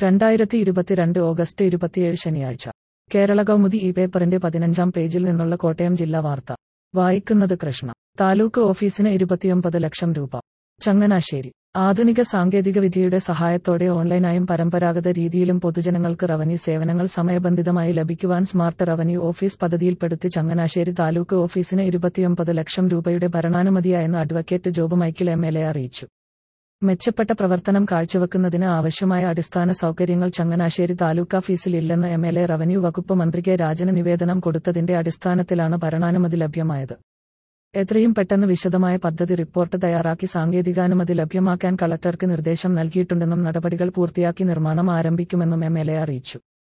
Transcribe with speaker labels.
Speaker 1: രണ്ടായിരത്തി ഇരുപത്തിരണ്ട് ഓഗസ്റ്റ് ഇരുപത്തിയേഴ് ശനിയാഴ്ച കേരള കൗമുദി ഈ പേപ്പറിന്റെ പതിനഞ്ചാം പേജിൽ നിന്നുള്ള കോട്ടയം ജില്ലാ വാർത്ത വായിക്കുന്നത് കൃഷ്ണ താലൂക്ക് ഓഫീസിന് ഇരുപത്തിയൊമ്പത് ലക്ഷം രൂപ ചങ്ങനാശ്ശേരി ആധുനിക സാങ്കേതികവിദ്യയുടെ സഹായത്തോടെ ഓൺലൈനായും പരമ്പരാഗത രീതിയിലും പൊതുജനങ്ങൾക്ക് റവന്യൂ സേവനങ്ങൾ സമയബന്ധിതമായി ലഭിക്കുവാൻ സ്മാർട്ട് റവന്യൂ ഓഫീസ് പദ്ധതിയിൽപ്പെടുത്തി ചങ്ങനാശ്ശേരി താലൂക്ക് ഓഫീസിന് ഇരുപത്തിയൊമ്പത് ലക്ഷം രൂപയുടെ ഭരണാനുമതിയായെന്ന് advocate Job Michael M L A അറിയിച്ചു മെച്ചപ്പെട്ട പ്രവർത്തനം കാഴ്ചവെക്കുന്നതിന് ആവശ്യമായ അടിസ്ഥാന സൗകര്യങ്ങൾ ചങ്ങനാശ്ശേരി താലൂക്ക് ഓഫീസിൽ ഇല്ലെന്ന് എം എൽ എ റവന്യൂ വകുപ്പ് മന്ത്രി കെ രാജന് നിവേദനം കൊടുത്തതിന്റെ അടിസ്ഥാനത്തിലാണ് ഭരണാനുമതി ലഭ്യമായത് എത്രയും പെട്ടെന്ന് വിശദമായ പദ്ധതി റിപ്പോർട്ട് തയ്യാറാക്കി സാങ്കേതികാനുമതി ലഭ്യമാക്കാൻ കളക്ടർക്ക് നിർദ്ദേശം നൽകിയിട്ടുണ്ടെന്നും നടപടികൾ പൂർത്തിയാക്കി നിർമ്മാണം ആരംഭിക്കുമെന്നും എം എൽ എ അറിയിച്ചു